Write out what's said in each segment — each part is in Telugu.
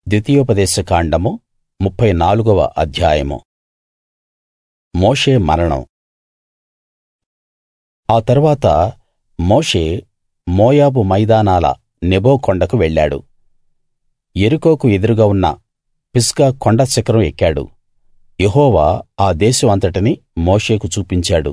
ద్వితీయోపదేశ కాండము ముప్ఫై నాలుగవ అధ్యాయము మోషే మరణం ఆ తరువాత మోషే మోయాబు మైదానాల నెబో కొండకు వెళ్ళాడు యెరికోకు ఎదురుగా ఉన్న పిస్గా కొండ శిఖరం ఎక్కాడు యెహోవా ఆ దేశం అంతటినీ మోషేకు చూపించాడు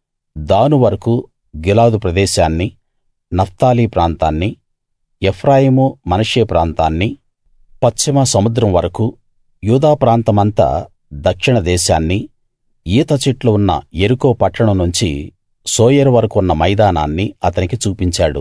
దాను వరకూ గిలాదు ప్రదేశాన్నీ నఫ్తాలి ప్రాంతాన్నీ ఎఫ్రాయిము మనష్షే ప్రాంతాన్నీ పశ్చిమ సముద్రం వరకూ యూదా ప్రాంతమంతా దక్షిణ దేశాన్నీ ఈత చెట్లు ఉన్న యెరికో పట్టణం నుంచి సోయరు వరకూ ఉన్న మైదానాన్నీ అతనికి చూపించాడు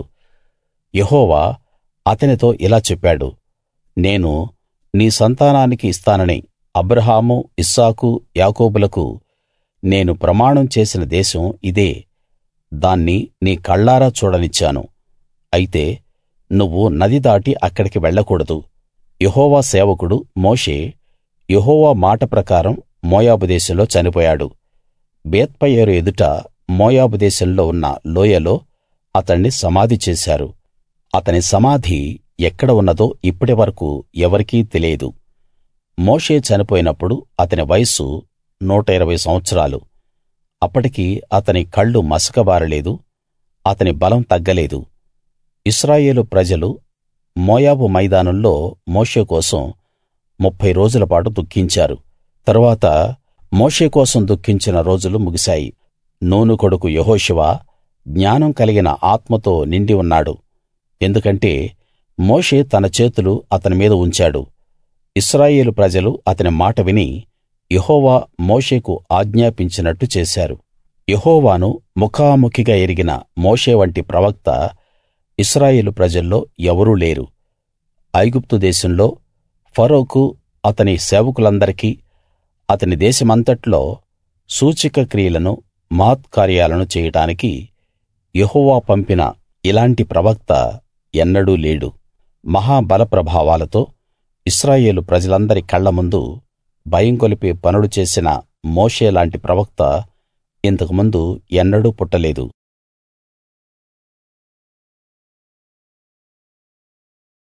యెహోవా అతనితో ఇలా చెప్పాడు నేను నీ సంతానానికి ఇస్తానని అబ్రాహాము ఇస్సాకు యాకోబులకు నేను ప్రమాణం చేసిన దేశం ఇదే దాన్ని నీ కళ్ళారా చూడనిచ్చాను అయితే నువ్వు నది దాటి అక్కడికి వెళ్ళకూడదు యెహోవా సేవకుడు మోషే యెహోవా మాట ప్రకారం మోయాబు దేశంలో చనిపోయాడు బేత్పయోరు ఎదుట మోయాబు దేశంలో ఉన్న లోయలో అతణ్ణి సమాధి చేశారు అతని సమాధి ఎక్కడ ఉన్నదో ఇప్పటి వరకూ ఎవరికీ తెలియదు మోషే చనిపోయినప్పుడు అతని వయస్సు నూట ఇరవై సంవత్సరాలు అప్పటికి అతని కళ్ళు మసకబారలేదు అతని బలం తగ్గలేదు ఇశ్రాయేలు ప్రజలు మోయాబు మైదానంలో మోషే కోసం ముప్ఫై రోజుల పాటు దుఃఖించారు తరువాత మోషే కోసం దుఃఖించిన రోజులు ముగిశాయి నూను కొడుకు యెహోషువ జ్ఞానం కలిగిన ఆత్మతో నిండి ఉన్నాడు ఎందుకంటే మోషే తన చేతులు అతని మీద ఉంచాడు ఇశ్రాయేలు ప్రజలు అతని మాట విని యెహోవా మోషేకు ఆజ్ఞాపించినట్టు చేశారు యెహోవాను ముఖాముఖిగా ఎరిగిన మోషే వంటి ప్రవక్త ఇశ్రాయేలు ప్రజల్లో ఎవరూ లేరు ఐగుప్తు దేశంలో ఫరోకు అతని సేవకులందరికీ అతని దేశమంతట్లో సూచక క్రియలను మహత్కార్యాలను చేయడానికి యెహోవా పంపిన ఇలాంటి ప్రవక్త ఎన్నడూ లేడు మహా బలప్రభావాలతో ఇశ్రాయేలు ప్రజలందరి కళ్ళ ముందు భయం గొలిపే పనులు చేసిన మోషే లాంటి ప్రవక్త ఇంతకుముందు ఎన్నడూ పుట్టలేదు